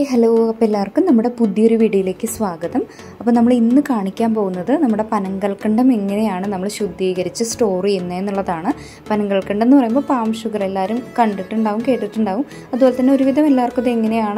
hello അപ്പോൾ എല്ലാവർക്കും നമ്മുടെ പുതിയൊരു വീഡിയോയിലേക്ക് സ്വാഗതം അപ്പോൾ നമ്മൾ ഇന്ന് കാണിക്കാൻ പോകുന്നത് നമ്മുടെ പനങ്കൽക്കണ്ടം എങ്ങനെയാണ് നമ്മൾ ശുദ്ധീകരിച്ച് സ്റ്റോർ ചെയ്യുന്നത് എന്നുള്ളതാണ് പനങ്കൽക്കണ്ടം എന്ന് പറയുമ്പോൾ പാം ഷുഗർ എല്ലാവരും കണ്ടിട്ടുണ്ടാവും കേട്ടിട്ടുണ്ടാവും അതുപോലെ തന്നെ ഒരുവിധം എല്ലാവർക്കും ഇത് എങ്ങനെയാണ്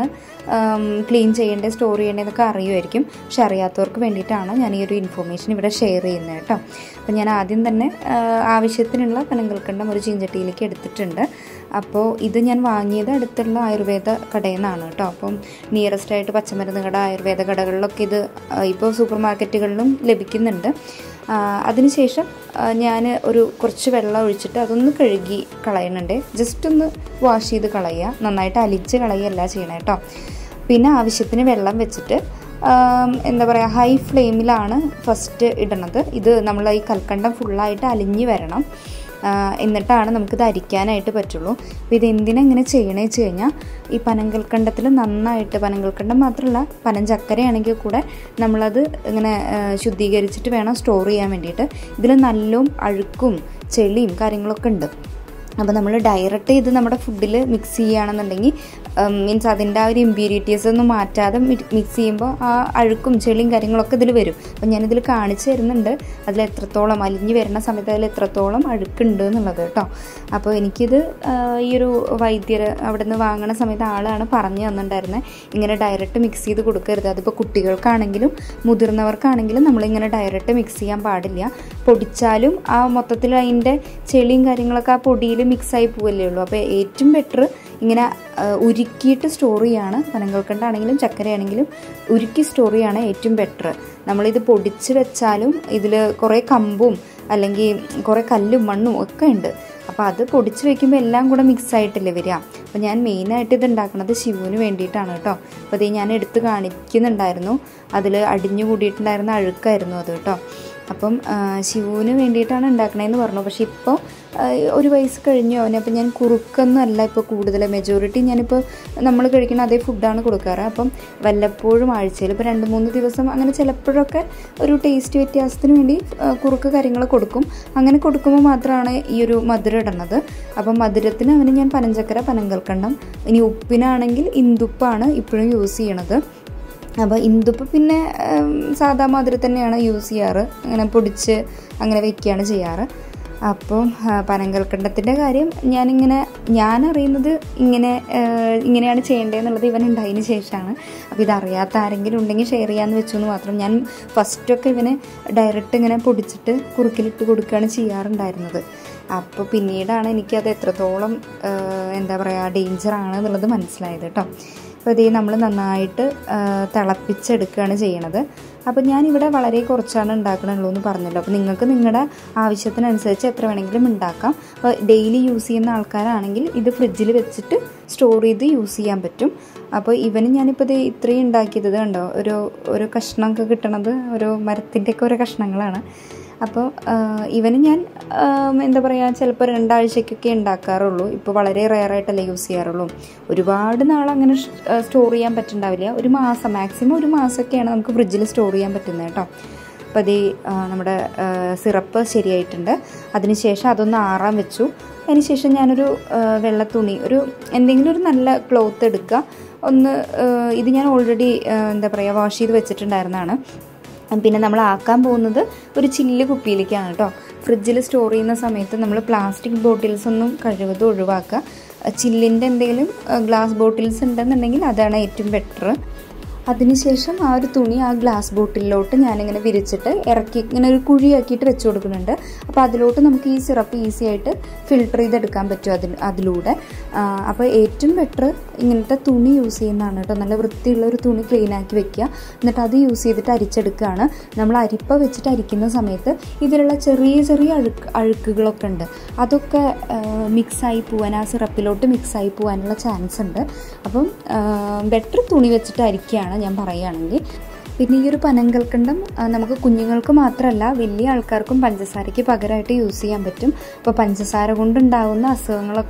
ക്ലീൻ ചെയ്യേണ്ടത് സ്റ്റോർ ചെയ്യേണ്ടതെന്നൊക്കെ അറിയുമായിരിക്കും പക്ഷെ അറിയാത്തവർക്ക് വേണ്ടിയിട്ടാണ് ഞാൻ ഈ ഒരു ഇൻഫോർമേഷൻ ഇവിടെ ഷെയർ ചെയ്യുന്നത് കേട്ടോ അപ്പോൾ ഞാൻ ആദ്യം തന്നെ ആ, ആവശ്യത്തിനുള്ള പനങ്കൽക്കണ്ടം ഒരു ചീഞ്ചട്ടിയിലേക്ക് എടുത്തിട്ടുണ്ട് അപ്പോൾ ഇത് ഞാൻ വാങ്ങിയത് അടുത്തുള്ള ആയുർവേദ കടയിൽ നിന്നാണ് കേട്ടോ അപ്പം നിയറസ്റ്റ് ആയിട്ട് പച്ചമരുന്ന് കട ആയുർവേദ കടകളിലൊക്കെ ഇത് ഇപ്പോൾ സൂപ്പർ മാർക്കറ്റുകളിലും ലഭിക്കുന്നുണ്ട് ആ, അതിനുശേഷം ഞാൻ ഒരു കുറച്ച് വെള്ളം ഒഴിച്ചിട്ട് അതൊന്ന് കഴുകി കളയുന്നുണ്ട് ജസ്റ്റ് ഒന്ന് വാഷ് ചെയ്ത് കളയുക നന്നായിട്ട് അലിച്ച് കളയുകയല്ല ചെയ്യണം കേട്ടോ പിന്നെ ആവശ്യത്തിന് വെള്ളം വെച്ചിട്ട് ആം, എന്താ പറയുക ഹൈ ഫ്ലെയിമിലാണ് ഫസ്റ്റ് ഇടണത് ഇത് നമ്മൾ ഈ കൽക്കണ്ടം ഫുള്ളായിട്ട് അലിഞ്ഞ് വരണം ആ, എന്നിട്ടാണ് നമുക്കിത് അരിക്കാനായിട്ട് പറ്റുള്ളൂ അപ്പോൾ ഇത് എന്തിനാ ഇങ്ങനെ ചെയ്യണേ വെച്ച് കഴിഞ്ഞാൽ ഈ പനങ്കൽക്കണ്ടത്തിൽ നന്നായിട്ട് പനങ്കൽക്കണ്ടം മാത്രമല്ല പനഞ്ചക്കരയാണെങ്കിൽ കൂടെ നമ്മളത് ഇങ്ങനെ ആ, ശുദ്ധീകരിച്ചിട്ട് വേണം സ്റ്റോർ ചെയ്യാൻ വേണ്ടിയിട്ട് ഇതിൽ നല്ലും അഴുക്കും ചെളിയും കാര്യങ്ങളൊക്കെ ഉണ്ട് അപ്പോൾ നമ്മൾ ഡയറക്റ്റ് ഇത് നമ്മുടെ ഫുഡിൽ മിക്സ് ചെയ്യുകയാണെന്നുണ്ടെങ്കിൽ മീൻസ് അതിൻ്റെ ആ ഒരു ഇമ്പ്യൂരിറ്റീസ് ഒന്നും മാറ്റാതെ മിക്സ് ചെയ്യുമ്പോൾ ആ അഴുക്കും ചെളിയും കാര്യങ്ങളൊക്കെ ഇതിൽ വരും അപ്പോൾ ഞാനിതിൽ കാണിച്ചു തരുന്നുണ്ട് അതിൽ എത്രത്തോളം അലിഞ്ഞ് വരുന്ന സമയത്ത് അതിൽ എത്രത്തോളം അഴുക്കുണ്ട് എന്നുള്ളത് കേട്ടോ അപ്പോൾ എനിക്കിത് ആ, ഈ ഒരു വൈദ്യർ അവിടെ നിന്ന് വാങ്ങണ സമയത്ത് ആളാണ് പറഞ്ഞു തന്നിട്ടുണ്ടായിരുന്നത് ഇങ്ങനെ ഡയറക്റ്റ് മിക്സ് ചെയ്ത് കൊടുക്കരുത് അതിപ്പോൾ കുട്ടികൾക്കാണെങ്കിലും മുതിർന്നവർക്കാണെങ്കിലും നമ്മളിങ്ങനെ ഡയറക്റ്റ് മിക്സ് ചെയ്യാൻ പാടില്ല പൊടിച്ചാലും ആ മൊത്തത്തിൽ അതിൻ്റെ ചെളിയും കാര്യങ്ങളൊക്കെ ആ പൊടിയിൽ മിക്സായി പോവല്ലേ ഉള്ളൂ അപ്പോൾ ഏറ്റവും ബെറ്റർ ഇങ്ങനെ ആ, ഉരുക്കിയിട്ട് സ്റ്റോർ ചെയ്യാണ് പനങ്ങൾക്കണ്ടാണെങ്കിലും ചക്കരയാണെങ്കിലും ഉരുക്കി സ്റ്റോർ ചെയ്യാണ് ഏറ്റവും ബെറ്റർ നമ്മളിത് പൊടിച്ച് വെച്ചാലും ഇതിൽ കുറേ കമ്പും അല്ലെങ്കിൽ കുറേ കല്ലും മണ്ണും ഒക്കെ ഉണ്ട് അപ്പോൾ അത് പൊടിച്ച് വെക്കുമ്പോൾ എല്ലാം കൂടെ മിക്സ് ആയിട്ടല്ലേ വരിക അപ്പോൾ ഞാൻ മെയിനായിട്ട് ഇത് ഉണ്ടാക്കുന്നത് ശിവുവിന് വേണ്ടിയിട്ടാണ് കേട്ടോ അപ്പോൾ ഇത് ഞാൻ എടുത്ത് കാണിക്കുന്നുണ്ടായിരുന്നു അതിൽ അടിഞ്ഞു കൂടിയിട്ടുണ്ടായിരുന്ന അഴുക്കായിരുന്നു അത് കേട്ടോ അപ്പം ആ, ശിവുവിന് വേണ്ടിയിട്ടാണ് ഉണ്ടാക്കണതെന്ന് പറഞ്ഞു പക്ഷെ ഇപ്പോൾ ഒരു വയസ്സ് കഴിഞ്ഞു അവന് അപ്പം ഞാൻ കുറുക്കൊന്നും അല്ല ഇപ്പോൾ കൂടുതൽ മെജോറിറ്റി ഞാനിപ്പോൾ നമ്മൾ കഴിക്കുന്ന അതേ ഫുഡാണ് കൊടുക്കാറ് അപ്പം വല്ലപ്പോഴും ആഴ്ചയിൽ ഇപ്പോൾ രണ്ട് മൂന്ന് ദിവസം അങ്ങനെ ചിലപ്പോഴൊക്കെ ഒരു ടേസ്റ്റ് വ്യത്യാസത്തിന് വേണ്ടി ആ, കുറുക്ക് കാര്യങ്ങൾ കൊടുക്കും അങ്ങനെ കൊടുക്കുമ്പോൾ മാത്രമാണ് ഈ ഒരു മധുരം ഇടുന്നത് അപ്പം മധുരത്തിന് അവന് ഞാൻ പനഞ്ചക്കര പനങ്കൽക്കണ്ടം ഇനി ഉപ്പിനാണെങ്കിൽ ഇന്ദുപ്പാണ് ഇപ്പോഴും യൂസ് ചെയ്യണത് അപ്പോൾ ഇന്ദുപ്പ് പിന്നെ ഉം, സാധാ മാതിരി തന്നെയാണ് യൂസ് ചെയ്യാറ് അങ്ങനെ പൊടിച്ച് അങ്ങനെ വെക്കുകയാണ് ചെയ്യാറ് അപ്പോൾ പനങ്കൽക്കണ്ടത്തിൻ്റെ കാര്യം ഞാനിങ്ങനെ ഞാൻ അറിയുന്നത് ഇങ്ങനെ ആ, ഇങ്ങനെയാണ് ചെയ്യേണ്ടതെന്നുള്ളത് ഇവൻ ഉണ്ടായതിന് ശേഷമാണ് അപ്പോൾ ഇതറിയാത്ത ആരെങ്കിലും ഉണ്ടെങ്കിൽ ഷെയർ ചെയ്യാമെന്ന് വെച്ചു എന്ന് മാത്രം ഞാൻ ഫസ്റ്റൊക്കെ ഇവന് ഡയറക്റ്റ് ഇങ്ങനെ പൊടിച്ചിട്ട് കുറുക്കിലിട്ട് കൊടുക്കുകയാണ് ചെയ്യാറുണ്ടായിരുന്നത് അപ്പോൾ പിന്നീടാണ് എനിക്കത് എത്രത്തോളം ആ, എന്താ പറയുക ഡേഞ്ചറാണ് എന്നുള്ളത് മനസ്സിലായത് കേട്ടോ അപ്പോൾ ഇതേ നമ്മൾ നന്നായിട്ട് ആ, തിളപ്പിച്ചെടുക്കുകയാണ് ചെയ്യണത് അപ്പോൾ ഞാനിവിടെ വളരെ കുറച്ചാണ് ഉണ്ടാക്കണുള്ളൂ എന്ന് പറഞ്ഞല്ലോ അപ്പോൾ നിങ്ങൾക്ക് നിങ്ങളുടെ ആവശ്യത്തിനനുസരിച്ച് എത്ര വേണമെങ്കിലും ഉണ്ടാക്കാം അപ്പോൾ ഡെയിലി യൂസ് ചെയ്യുന്ന ആൾക്കാരാണെങ്കിൽ ഇത് ഫ്രിഡ്ജിൽ വെച്ചിട്ട് സ്റ്റോർ ചെയ്ത് യൂസ് ചെയ്യാൻ പറ്റും അപ്പോൾ ഇവന് ഞാനിപ്പോൾ ഇത് ഇത്രയും ഉണ്ടാക്കിയത് ഇത് കണ്ടോ ഒരു ഒരു കഷ്ണമൊക്കെ കിട്ടണത് ഒരു മരത്തിൻ്റെയൊക്കെ ഓരോ കഷ്ണങ്ങളാണ് അപ്പോൾ ഇവന് ഞാൻ ആം, എന്താ പറയുക ചിലപ്പോൾ രണ്ടാഴ്ചയ്ക്കൊക്കെ ഉണ്ടാക്കാറുള്ളൂ ഇപ്പോൾ വളരെ റെയറായിട്ടല്ലേ യൂസ് ചെയ്യാറുള്ളൂ ഒരുപാട് നാൾ അങ്ങനെ സ്റ്റോർ ചെയ്യാൻ പറ്റുന്നുണ്ടാവില്ല ഒരു മാസം മാക്സിമം ഒരു മാസമൊക്കെയാണ് നമുക്ക് ഫ്രിഡ്ജിൽ സ്റ്റോർ ചെയ്യാൻ പറ്റുന്നത് കേട്ടോ അപ്പോൾ അത് നമ്മുടെ സിറപ്പ് ശരിയായിട്ടുണ്ട് അതിനുശേഷം അതൊന്ന് ആറാൻ വെച്ചു അതിനുശേഷം ഞാനൊരു ആ, വെള്ള തുണി ഒരു എന്തെങ്കിലും ഒരു നല്ല ക്ലോത്ത് എടുക്കുക ഒന്ന് ആ, ഇത് ഞാൻ ഓൾറെഡി എന്താ പറയുക വാഷ് ചെയ്ത് വെച്ചിട്ടുണ്ടായിരുന്നതാണ് പിന്നെ നമ്മൾ ആക്കാൻ പോകുന്നത് ഒരു ചില്ല് കുപ്പിയിലേക്കാണ് കേട്ടോ ഫ്രിഡ്ജിൽ സ്റ്റോർ ചെയ്യുന്ന സമയത്ത് നമ്മൾ പ്ലാസ്റ്റിക് ബോട്ടിൽസ് ഒന്നും കഴിവതും ഒഴിവാക്കുക ചില്ലിൻ്റെ എന്തെങ്കിലും ഗ്ലാസ് ബോട്ടിൽസ് ഉണ്ടെന്നുണ്ടെങ്കിൽ അതാണ് ഏറ്റവും ബെറ്റർ അതിനുശേഷം ആ ഒരു തുണി ആ ഗ്ലാസ് ബോട്ടിലിലോട്ട് ഞാനിങ്ങനെ വിരിച്ചിട്ട് ഇറക്കി ഇങ്ങനെ ഒരു കുഴിയാക്കിയിട്ട് വെച്ച് കൊടുക്കുന്നുണ്ട് അപ്പോൾ അതിലോട്ട് നമുക്ക് ഈ സിറപ്പ് ഈസി ആയിട്ട് ഫിൽട്ടർ ചെയ്തെടുക്കാൻ പറ്റും അതിൽ അതിലൂടെ ആ, അപ്പോൾ ഏറ്റവും ബെറ്റർ ഇങ്ങനത്തെ തുണി യൂസ് ചെയ്യുന്നതാണ് കേട്ടോ നല്ല വൃത്തിയുള്ള ഒരു തുണി ക്ലീൻ ആക്കി വെക്കുക എന്നിട്ട് അത് യൂസ് ചെയ്തിട്ട് അരിച്ചെടുക്കുകയാണ് നമ്മൾ അരിപ്പ വെച്ചിട്ട് അരിക്കുന്ന സമയത്ത് ഇതിലുള്ള ചെറിയ ചെറിയ അഴുക്ക് അഴുക്കുകളൊക്കെ ഉണ്ട് അതൊക്കെ മിക്സായി പോകാൻ ആ സിറപ്പിലോട്ട് മിക്സായി പോകാനുള്ള ചാൻസ് ഉണ്ട് അപ്പം ബെറ്റർ തുണി വെച്ചിട്ട് അരിക്കുകയാണ് ഞാൻ പറയുകയാണെങ്കിൽ പിന്നെ ഈ ഒരു പനങ്കൽക്കണ്ടം ആ, നമുക്ക് കുഞ്ഞുങ്ങൾക്ക് മാത്രമല്ല വലിയ ആൾക്കാർക്കും പഞ്ചസാരയ്ക്ക് പകരമായിട്ട് യൂസ് ചെയ്യാൻ പറ്റും അപ്പോൾ പഞ്ചസാര കൊണ്ടുണ്ടാകുന്ന അസുഖങ്ങളൊക്കെ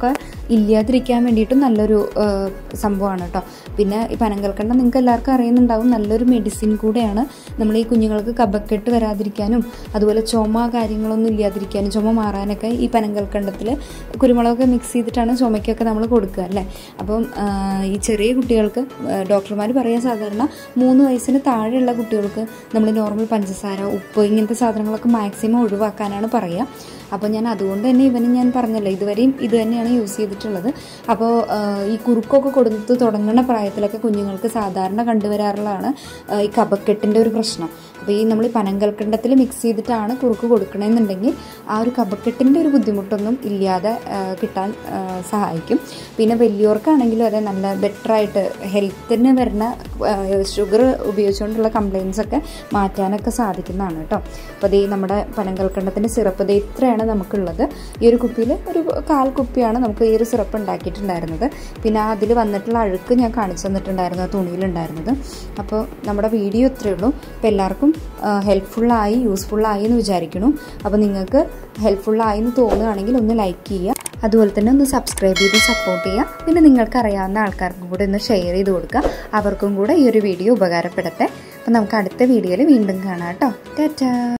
ഇല്ലാതിരിക്കാൻ വേണ്ടിയിട്ടും നല്ലൊരു ആ, സംഭവമാണ് കേട്ടോ പിന്നെ ഈ പനങ്കൽക്കണ്ട നിങ്ങൾക്ക് എല്ലാവർക്കും അറിയുന്നുണ്ടാവും നല്ലൊരു മെഡിസിൻ കൂടെയാണ് നമ്മൾ ഈ കുഞ്ഞുങ്ങൾക്ക് കബക്കെട്ട് വരാതിരിക്കാനും അതുപോലെ ചുമ കാര്യങ്ങളൊന്നും ഇല്ലാതിരിക്കാനും ചുമ മാറാനൊക്കെ ഈ പനങ്കൽക്കണ്ടത്തിൽ കുരുമുളകൊക്കെ മിക്സ് ചെയ്തിട്ടാണ് ചുമയ്ക്കൊക്കെ നമ്മൾ കൊടുക്കുക അല്ലേ അപ്പം ആ, ഈ ചെറിയ കുട്ടികൾക്ക് ഡോക്ടർമാർ പറയാൻ സാധാരണ മൂന്ന് വയസ്സിന് താഴെയുള്ള കുട്ടികൾക്ക് നമ്മൾ നോർമൽ പഞ്ചസാര ഉപ്പ് ഇങ്ങനത്തെ സാധനങ്ങളൊക്കെ മാക്സിമം ഒഴിവാക്കാനാണ് പറയുക അപ്പോൾ ഞാൻ അതുകൊണ്ട് തന്നെ ഇവന് ഞാൻ പറഞ്ഞല്ലോ ഇതുവരെയും ഇത് തന്നെയാണ് യൂസ് ചെയ്തിട്ടുള്ളത് അപ്പോൾ ഈ കുറുക്കൊക്കെ കൊടുത്ത് തുടങ്ങുന്ന പ്രായത്തിലൊക്കെ കുഞ്ഞുങ്ങൾക്ക് സാധാരണ കണ്ടുവരാറുള്ളതാണ് ആ, ഈ കഫക്കെട്ടിൻ്റെ ഒരു പ്രശ്നം അപ്പോൾ ഈ നമ്മൾ ഈ പനങ്കൽക്കണ്ടത്തിൽ മിക്സ് ചെയ്തിട്ടാണ് കുറുക്ക് കൊടുക്കണമെന്നുണ്ടെങ്കിൽ ആ ഒരു കഫക്കെട്ടിൻ്റെ ഒരു ബുദ്ധിമുട്ടൊന്നും ഇല്ലാതെ ആ, കിട്ടാൻ ആ, സഹായിക്കും പിന്നെ വലിയവർക്കാണെങ്കിലും അതെ നല്ല ബെറ്ററായിട്ട് ഹെൽത്തിന് വരുന്ന ഷുഗർ ഉപയോഗിച്ചുകൊണ്ടുള്ള കംപ്ലയിൻസ് ഒക്കെ മാറ്റാനൊക്കെ സാധിക്കുന്നതാണ് കേട്ടോ അപ്പോൾ ഈ നമ്മുടെ പനങ്കൽക്കണ്ടത്തിൻ്റെ സിറപ്പ് ഇത് ഇത്രയാണ് നമുക്കുള്ളത് ഈ ഒരു കുപ്പിയിൽ ഒരു കാൽ കുപ്പിയാണ് നമുക്ക് ഈ ഒരു സിറപ്പ് ഉണ്ടാക്കിയിട്ടുണ്ടായിരുന്നത് പിന്നെ അതിൽ വന്നിട്ടുള്ള അഴുക്ക് ഞാൻ കാണിച്ചു തന്നിട്ടുണ്ടായിരുന്നു ആ തുണിയിലുണ്ടായിരുന്നത് അപ്പോൾ നമ്മുടെ വീഡിയോ ഇത്രയേ ഉള്ളൂ അപ്പോൾ എല്ലാവർക്കും ഹെൽപ്ഫുള്ളായി യൂസ്ഫുള്ളായി എന്ന് വിചാരിക്കുന്നു അപ്പോൾ നിങ്ങൾക്ക് ഹെൽപ്ഫുള്ളായി എന്ന് തോന്നുകയാണെങ്കിൽ ഒന്ന് ലൈക്ക് ചെയ്യുക അതുപോലെ തന്നെ ഒന്ന് സബ്സ്ക്രൈബ് ചെയ്ത് സപ്പോർട്ട് ചെയ്യുക പിന്നെ നിങ്ങൾക്ക് അറിയാവുന്ന ആൾക്കാർക്കും കൂടെ ഒന്ന് ഷെയർ ചെയ്ത് കൊടുക്കുക അവർക്കും കൂടെ ഈ ഒരു വീഡിയോ ഉപകാരപ്പെടട്ടെ അപ്പോൾ നമുക്ക് അടുത്ത വീഡിയോയിൽ വീണ്ടും കാണാം കേട്ടോ ടാറ്റാ